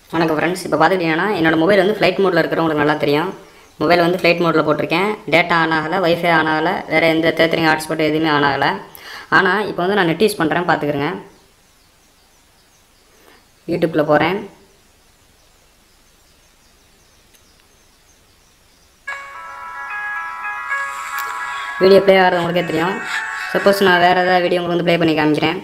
வணக்கம் ஃப்ரெண்ட்ஸ் இப்போ பார்த்துக்கிட்டிங்கன்னா என்னோட மொபைல் வந்து ஃப்ளைட் மோடில் இருக்கிறவங்களுக்கு நல்லா தெரியும் மொபைல் வந்து ஃப்ளைட் மோடில் போட்டிருக்கேன் டேட்டா ஆன் ஆகலை வைஃபை ஆன் ஆகலை வேறு எந்த தேத்தரிங் ஹாட்ஸ்பாட் எதுவுமே ஆன் ஆகலை ஆனால் இப்போ வந்து நான் நெட் யூஸ் பண்ணுறேன் பார்த்துக்கிறேங்க யூடியூப்பில் போகிறேன் வீடியோ ப்ளே ஆகிறது உங்களுக்கே தெரியும் சப்போஸ் நான் வேறு ஏதாவது வீடியோ உங்களுக்கு வந்து ப்ளே பண்ணி காமிக்கிறேன்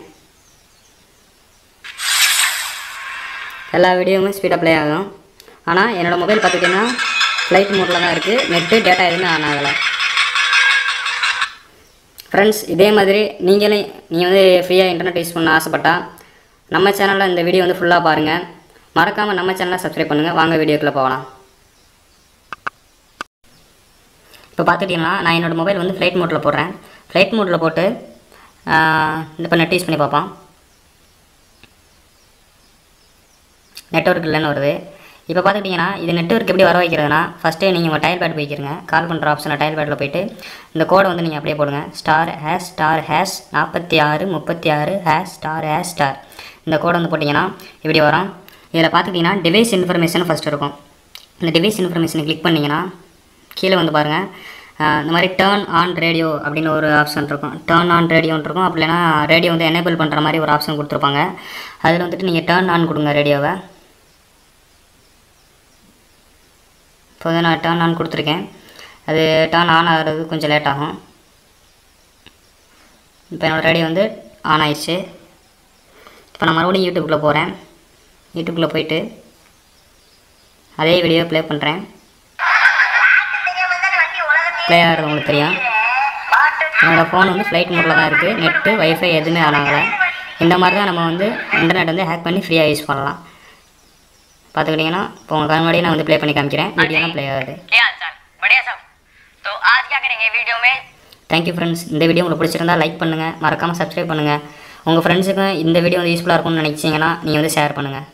எல்லா வீடியோவுமே ஸ்பீடாக ப்ளே ஆகும் ஆனால் என்னோடய மொபைல் பார்த்துக்கிட்டிங்கன்னா ஃப்ளைட் மோடில் தான் இருக்குது நெட்டு டேட்டா எதுவுமே ஆன் ஆகலை ஃப்ரெண்ட்ஸ் இதே மாதிரி நீங்களே நீங்கள் வந்து ஃப்ரீயாக இன்டர்நெட் யூஸ் பண்ண ஆசைப்பட்டா நம்ம சேனலில் இந்த வீடியோ வந்து ஃபுல்லாக பாருங்கள் மறக்காமல் நம்ம சேனலை சப்ஸ்கிரைப் பண்ணுங்கள் வாங்க வீடியோக்குள்ளே போகலாம் இப்போ பார்த்துட்டிங்கன்னா நான் என்னோடய மொபைல் வந்து ஃப்ளைட் மோட்டில் போடுறேன் ஃப்ளைட் மோட்டில் போட்டு இப்போ நெட் யூஸ் பண்ணி பார்ப்போம் நெட்ஒர்க் இல்லைன்னு வருது இப்போ பார்த்துக்கிட்டிங்கன்னா இது நெட்ஒர்க் எப்படி வர வைக்கிறதுனா ஃபஸ்ட்டு நீங்கள் உங்கள் டயல் பேட் போய்க்கிறங்க கால் பண்ணுற ஆப்ஷனில் டயல் பேட்டில் போயிட்டு இந்த கோடை வந்து நீங்கள் அப்படியே போடுங்க ஸ்டார் ஹேஷ் ஸ்டார் ஹேஷ் நாற்பத்தி ஆறு முப்பத்தி ஆறு ஹேஷ் ஸ்டார் ஹேஷ் ஸ்டார் இந்த கோடை வந்து போட்டிங்கன்னா இப்படி வரும் இதில் பார்த்துக்கிட்டிங்கன்னா டிவைஸ் இன்ஃபர்மேஷன் ஃபஸ்ட் இருக்கும் இந்த டிவைஸ் இன்ஃபர்மேஷனை கிளிக் பண்ணிங்கன்னா கீழே வந்து பாருங்கள் இந்த மாதிரி டேர்ன் ஆன் ரேடியோ அப்படின்னு ஒரு ஆப்ஷன் இருக்கும் டேர்ன் ஆன் ரேடியோன்னு இருக்கும் அப்படி இல்லைனா ரேடியோ வந்து எனேபிள் பண்ணுற மாதிரி ஒரு ஆப்ஷன் கொடுத்துருப்பாங்க அதில் வந்துட்டு நீங்கள் டேர்ன் ஆன் கொடுங்க ரேடியோவை இப்போ வந்து நான் டேர்ன் ஆன் கொடுத்துருக்கேன் அது டேர்ன் ஆன் ஆகிறது கொஞ்சம் லேட் ஆகும் இப்போ என்னோடய ரேடியோ வந்து ஆன் ஆயிடுச்சு இப்போ நான் மறுபடியும் யூடியூப்பில் போகிறேன் யூடியூப்பில் போயிட்டு அதே வீடியோ ப்ளே பண்ணுறேன் ப்ளே ஆகிறது உங்களுக்கு தெரியும் என்னோடய ஃபோன் வந்து ஃப்ளைட் மோடில் தான் இருக்குது நெட்டு வைஃபை எதுவுமே ஆன் ஆகலை இந்த மாதிரி தான் நம்ம வந்து இன்டர்நெட் வந்து ஹேக் பண்ணி ஃப்ரீயாக யூஸ் பண்ணலாம் பார்த்துக்கிட்டிங்கன்னா இப்போ உங்களுக்கு முன்னாடியே நான் வந்து ப்ளே பண்ணி காமிக்கிறேன் வீடியோலாம் ப்ளே ஆகுது क्या हाल चाल बढ़िया सब तो आज क्या करेंगे वीडियो में தேங்க்யூ ஃப்ரெண்ட்ஸ் இந்த வீடியோ உங்களுக்கு பிடிச்சிருந்தா லைக் பண்ணுங்கள் மறக்காமல் சப்ஸ்கிரைப் பண்ணுங்கள் உங்கள் ஃப்ரெண்ட்ஸுக்கும் இந்த வீடியோ வந்து யூஸ்ஃபுல்லாக இருக்கும்னு நினச்சிங்கன்னா நீங்கள் வந்து ஷேர் பண்ணுங்கள்